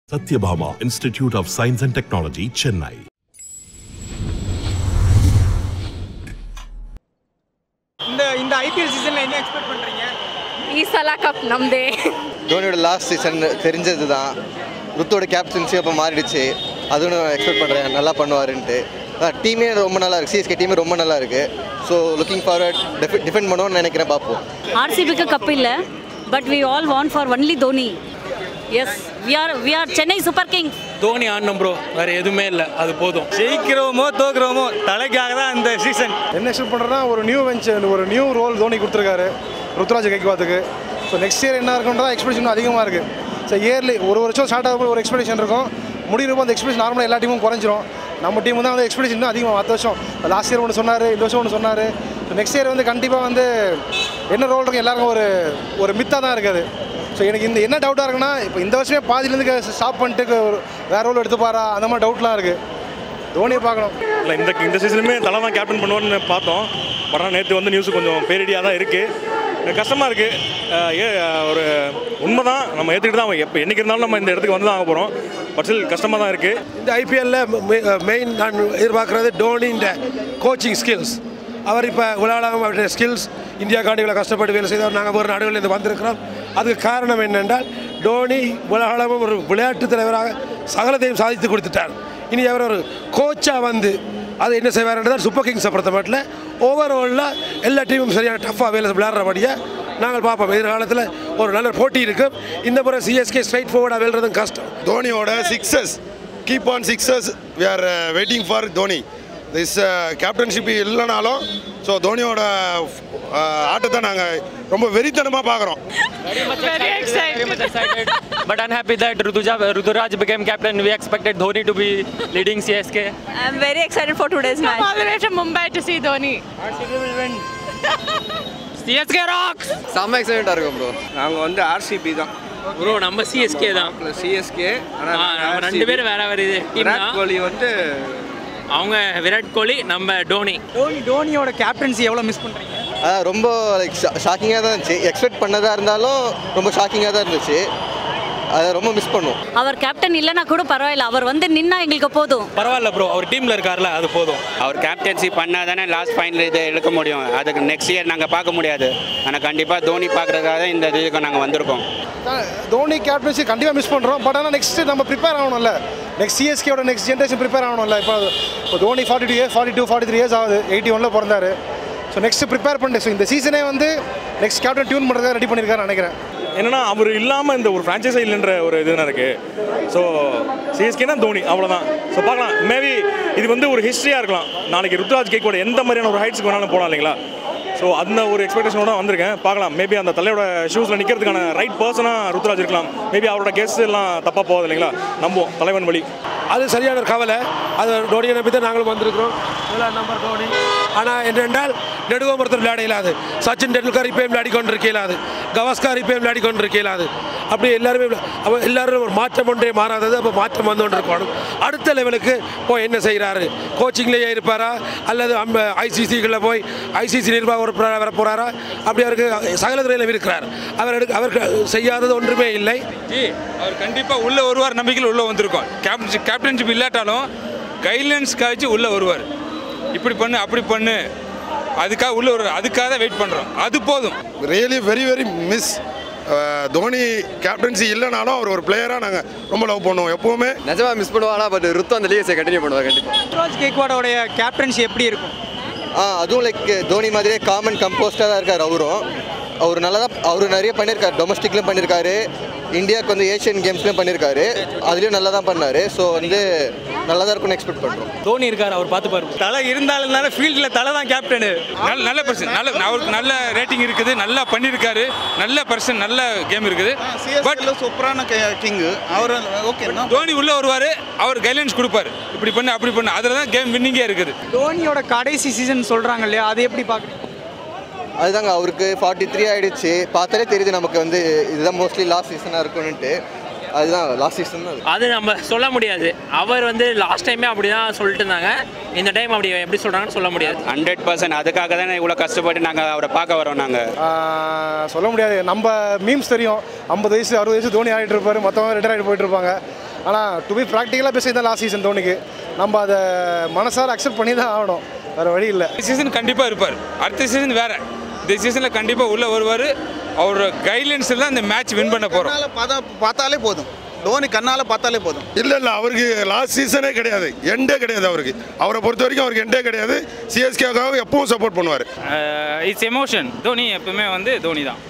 Satyabhama Institute of Science and Technology, Chennai. இந்த இந்த IPL சீசன்ல என்ன எக்ஸ்பெக்ட் பண்றீங்க ಈ ಸಲ ಕಪ್ ನಮ್ಮದೇ தோனியோட லாஸ்ட் சீசன் தெரிஞ்சது தான் ருத்தோட கேப்டன்சி அப்போ மாறிடுச்சு அதுவும் நான் எக்ஸ்பெக்ட் பண்ணுறேன் நல்லா பண்ணுவாருன்ட்டு டீமே ரொம்ப நல்லா இருக்குது சிஎஸ்கே டீமே ரொம்ப நல்லா இருக்குது ஸோ லுக்கிங் ஃபார்வர்ட் டிஃபெண்ட் பண்ணுவோம்னு நினைக்கிறேன் பார்ப்போம் ஆர்சிபிக்கு கப் இல்லை but we all want for only Dhoni yes we are we are Chennai super king Dhoni ஆடணும் ப்ரோ வேற எதுவுமே இல்லை அது போதும் ஜெயிக்கிறோமோ தோக்குறோமோ தலைக்காக தான் இந்த சீசன் என்ன எக்ஸ்பெக்ட் பண்ணுறேன்னா ஒரு நியூ வெஞ்சர் ஒரு நியூ ரோல் தோனி கொடுத்துருக்காரு ருத்ராஜ் கைக்வாத்துக்கு ஸோ நெக்ஸ்ட் இயர் என்ன இருக்குன்றதா எக்ஸ்பெக்டேஷன் அதிகமாக இருக்குது ஸோ இயர்லி ஒரு வருஷம் ஸ்டார்ட் ஆகும்போது ஒரு எக்ஸ்பெக்டேஷன் இருக்கும் முடிகிறப்போ அந்த எக்ஸ்பெக்டேஷன் நார்மலாக எல்லா டீமும் குறைஞ்சிரும் நம்ம டீம் தான் வந்து எக்ஸ்பெக்டேஷன் இன்னும் அதிகமாக அடுத்த வருஷம் லாஸ்ட் இயர் ஒன்று சொன்னார் இந்த வருஷம் ஒன்று சொன்னார் ஸோ நெக்ஸ்ட் இயர் வந்து கண்டிப்பாக வந்து என்ன ரோல் இருக்கும் எல்லாருக்கும் ஒரு ஒரு மித்தாக தான் இருக்குது ஸோ எனக்கு இந்த என்ன டவுட்டாக இருக்குன்னா இப்போ இந்த வருஷமே பாதியிலேருந்து ஸ்டாப் பண்ணிட்டு ஒரு வேற ரோல் எடுத்துப்பாரா அந்த மாதிரி டவுட்லாம் இருக்குது தோனியை பார்க்கணும் இல்லை இந்த இந்த சீசனுமே தலை தான் கேப்டன் பண்ணுவார்னு பார்த்தோம் பட் ஆனால் நேற்று வந்து நியூஸ் கொஞ்சம் பேரிடியாக தான் இருக்குது கஷ்டமாக இருக்குது ஏ ஒரு உண்மை தான் நம்ம ஏற்றுக்கிட்டு தான் எப்போ என்றைக்கு இருந்தாலும் நம்ம இந்த இடத்துக்கு வந்து தான் ஆக போகிறோம் பட் ஸ்டில் கஷ்டமாக தான் இருக்குது இந்த ஐபிஎல்லில் மெயின் நான் எதிர்பார்க்குறது டோனின்ற கோச்சிங் ஸ்கில்ஸ் அவர் இப்போ உலகம் அவருடைய ஸ்கில்ஸ் இந்தியாக்காண்டி இவ்வளோ கஷ்டப்பட்டு வேலை செய்தவர் நாங்கள் ஒரு நாடுகளிலிருந்து வந்திருக்கிறோம் அதுக்கு காரணம் என்னென்றால் டோனி உலகளவும் ஒரு விளையாட்டு தலைவராக சகலத்தையும் சாதித்து கொடுத்துட்டார் இனி அவர் ஒரு கோச்சாக வந்து அது என்ன செய்வார்ன்றதால் சூப்பர் கிங்ஸை பொறுத்த மட்டும் ஓவராலில் எல்லா டீமும் சரியான டஃப்பாக வேலை விளையாடுறபடியாக நாங்கள் பார்ப்போம் எதிர்காலத்தில் ஒரு நல்ல போட்டி இருக்கும் இந்த முறை சிஎஸ்கே ஸ்ட்ரைட் ஃபார்வர்டாக வெல்றதும் கஷ்டம் தோனியோட sixes keep on sixes we are waiting for Dhoni this captainship இல்லைனாலும் ஸோ தோனியோட uh, ஆட்டத்தை நாங்கள் ரொம்ப வெறித்தனமாக பார்க்குறோம் Very excited. but unhappy that Rutuja, Ruturaj became captain. We expected Dhoni to be leading CSK. I'm very excited for today's match. all the way from Mumbai to see Dhoni. CSK rocks! செம்ம எக்ஸைட்டாக இருக்கும் bro நாங்கள் வந்து RCB தான் bro நம்ம CSK தான் CSK ஆ, நம்ம ரெண்டு பேரும் வேற வேற இது டீம் விராட் தான் கோலி வந்து அவங்க விராட் கோலி நம்ம டோனி டோனி டோனியோட கேப்டன்சி எவ்வளோ மிஸ் பண்றீங்க அதான் ரொம்ப லைக் ஷாக்கிங்காக தான் இருந்துச்சு எக்ஸ்பெக்ட் பண்ணதாக இருந்தாலும் ரொம்ப ஷாக்கிங்காக தான் இருந்துச்சு அதை ரொம்ப மிஸ் பண்ணுவோம் அவர் கேப்டன் இல்லைன்னா கூட பரவாயில்ல அவர் வந்து நின்னா எங்களுக்கு போதும் பரவாயில்ல ப்ரோ அவர் டீமில் இருக்கார்ல அது போதும் அவர் கேப்டன்சி பண்ணால் தானே லாஸ்ட் ஃபைனல் இதை இழுக்க முடியும் அதுக்கு நெக்ஸ்ட் இயர் நாங்கள் பார்க்க முடியாது ஆனால் கண்டிப்பாக தோனி பார்க்குறதுக்காக இந்த இதுக்கு நாங்கள் வந்திருக்கோம் தோனி கேப்டன்சி கண்டிப்பாக மிஸ் பண்ணுறோம் பட் ஆனால் நெக்ஸ்ட் நம்ம ப்ரிப்பேர் ஆகணும்ல நெக்ஸ்ட் சிஎஸ்கேவோட நெக்ஸ்ட் ஜென்ரேஷன் ப்ரிப்பேர் ஆகணும்ல இப்போ இப்போ Dhoni forty two years forty two forty three years ஆகுது எயிட்டி ஒனில் பிறந்தாரு ஸோ நெக்ஸ்ட் ப்ரிப்பேர் பண்ணிட்டு ஸோ இந்த சீசனே வந்து நெக்ஸ்ட் கேப்டன் டியூன் பண்ணுறதுக்காக ரெடி பண்ணியிருக்காரு நினைக்கிறேன் என்னன்னா அவர் இல்லாமல் இந்த ஒரு ஃப்ரான்ச்சைஸே இல்லைன்ற ஒரு இதுனா இருக்குது ஸோ சிஎஸ்கேனா தோனி அவ்வளோதான் ஸோ பார்க்கலாம் மேபி இது வந்து ஒரு ஹிஸ்ட்ரியாக இருக்கலாம் நாளைக்கு ருத்ராஜ் கேக்கோட எந்த மாதிரியான ஒரு ஹைட்ஸ்க்கு வேணாலும் போகலாம் இல்லைங்களா ஸோ அந்த ஒரு எக்ஸ்பெக்டேஷனோட வந்திருக்கேன் பார்க்கலாம் மேபி அந்த தலையோட ஷூஸில் நிற்கிறதுக்கான ரைட் பர்சனாக ருத்ராஜ் இருக்கலாம் மேபி அவரோட கேஸ் எல்லாம் தப்பாக போகுது இல்லைங்களா நம்புவோம் தலைவன் வழி அது சரியான ஒரு கவலை அது டோனியை நம்பி தான் நாங்களும் வந்திருக்கிறோம் முதலாம் நம்பர் டோனி ஆனால் என்னென்றால் நெடுகோமரத்தில் விளையாட இயலாது சச்சின் டெண்டுல்கர் இப்பயும் விளையாடி கொண்டிருக்க இயலாது கவாஸ்கர் இப்பயும் விளையாடி கொண்டிருக்க இயலாது அப்படி எல்லாருமே விளை- அப்ப எல்லாரும் ஒரு மாற்றம் ஒன்றே மாறாதது அப்போ மாற்றம் வந்து கொண்டிருக்கணும் அடுத்த லெவலுக்கு போய் என்ன செய்கிறாரு கோச்சிங்லேயே இருப்பாரா அல்லது அம்ப ஐசிசிகளில் போய் ஐசிசி நிர்வாக உறுப்பினராக வர போகிறாரா அப்படி அவருக்கு சகல துறையிலும் இருக்கிறார் அவர் எடுக்க அவர் செய்யாதது ஒன்றுமே இல்லை அவர் கண்டிப்பாக உள்ள வருவார் நம்பிக்கையில் உள்ள வந்திருக்கோம் கேப்டன் கேப்டன்ஷிப் இல்லாட்டாலும் கைட்லைன்ஸ் காய்ச்சி உள்ள வருவார் இப்படி பண்ணு அப்படி பண்ணு அதுக்காக உள்ள வருவார் அதுக்காக தான் வெயிட் பண்ணுறோம் அது போதும் really very very miss Dhoni captaincy இல்லைனாலும் அவர் ஒரு பிளேயராக நாங்கள் ரொம்ப லவ் பண்ணுவோம் எப்போவுமே நிஜமாக மிஸ் பண்ணுவானா பட் ருத்து அந்த லீகஸை கண்டினியூ பண்ணுவார் கண்டிப்பாக ருத்ராஜ் கேக்வாடோடைய கேப்டன்சி எப்படி இருக்கும் ஆ அதுவும் லைக் தோனி மாதிரியே காமன் கம்போஸ்டாக தான் இருக்கார் அவரும் அவர் நல்லா தான் அவர் நிறைய பண்ணியிருக்காரு டொமஸ்டிக்லையும் பண்ணியிருக்காரு இந்தியாவுக்கு வந்து ஏஷியன் கேம்ஸ்லையும் பண்ணியிருக்காரு அதுலேயும் நல்லா தான் பண்ணார் ஸோ வந்து நல்லா தான் இருக்கும்னு எக்ஸ்பெக்ட் பண்ணுறோம் தோனி இருக்கார் அவர் பார்த்து பாரு தலை இருந்தாலும் ஃபீல்டில் தலை தான் கேப்டனு நல்ல நல்ல பர்சன் நல்ல அவருக்கு நல்ல ரேட்டிங் இருக்குது நல்லா பண்ணியிருக்காரு நல்ல பர்சன் நல்ல கேம் இருக்குது பட் சூப்பரான கிங் அவர் ஓகே தோனி உள்ள வருவார் அவர் கைட்லைன்ஸ் கொடுப்பாரு இப்படி பண்ணு அப்படி பண்ணு அதில் தான் கேம் வின்னிங்கே இருக்குது டோனியோட கடைசி சீசன் சொல்கிறாங்க இல்லையா அது எப்படி பார்க்குறீங்க அதுதாங்க அவருக்கு ஃபார்ட்டி த்ரீ ஆயிடுச்சு பார்த்தாலே தெரியுது நமக்கு வந்து இதுதான் மோஸ்ட்லி லாஸ்ட் சீசனாக இருக்கும்னுட்டு அதுதான் லாஸ்ட் சீசன் அது அது நம்ம சொல்ல முடியாது அவர் வந்து லாஸ்ட் டைமே அப்படி தான் சொல்லிட்டு இருந்தாங்க இந்த டைம் அப்படி எப்படி சொல்கிறாங்கன்னு சொல்ல முடியாது ஹண்ட்ரட் பர்சன்ட் அதுக்காக தானே இவ்வளோ கஷ்டப்பட்டு நாங்கள் அவரை பார்க்க வரோம் நாங்கள் சொல்ல முடியாது நம்ம மீம்ஸ் தெரியும் ஐம்பது வயசு அறுபது வயசு தோனி ஆகிட்டு இருப்பாரு மற்றவங்க ரிட்டையர் ஆகிட்டு போயிட்டு இருப்பாங்க ஆனால் டு பி ப்ராக்டிக்கலாக பேசி தான் லாஸ்ட் சீசன் தோனிக்கு நம்ம அதை மனசார அக்செப்ட் பண்ணி தான் ஆகணும் வேறு வழி இல்லை சீசன் கண்டிப்பாக இருப்பார் அடுத்த சீசன் வேற இந்த சீசனில் கண்டிப்பாக உள்ளே வருவார் அவரோட கைட்லைன்ஸில் தான் இந்த மேட்ச் வின் பண்ண போகிறோம் கண்ணால பார்த்தா பார்த்தாலே போதும் தோனி கண்ணால் பார்த்தாலே போதும் இல்லை இல்லை அவருக்கு லாஸ்ட் சீசனே கிடையாது எண்டே கிடையாது அவருக்கு அவரை பொறுத்த வரைக்கும் அவருக்கு எண்டே கிடையாது சிஎஸ்கேக்காக எப்பவும் சப்போர்ட் பண்ணுவார் இட்ஸ் எமோஷன் தோனி எப்பவுமே வந்து தோனி தான்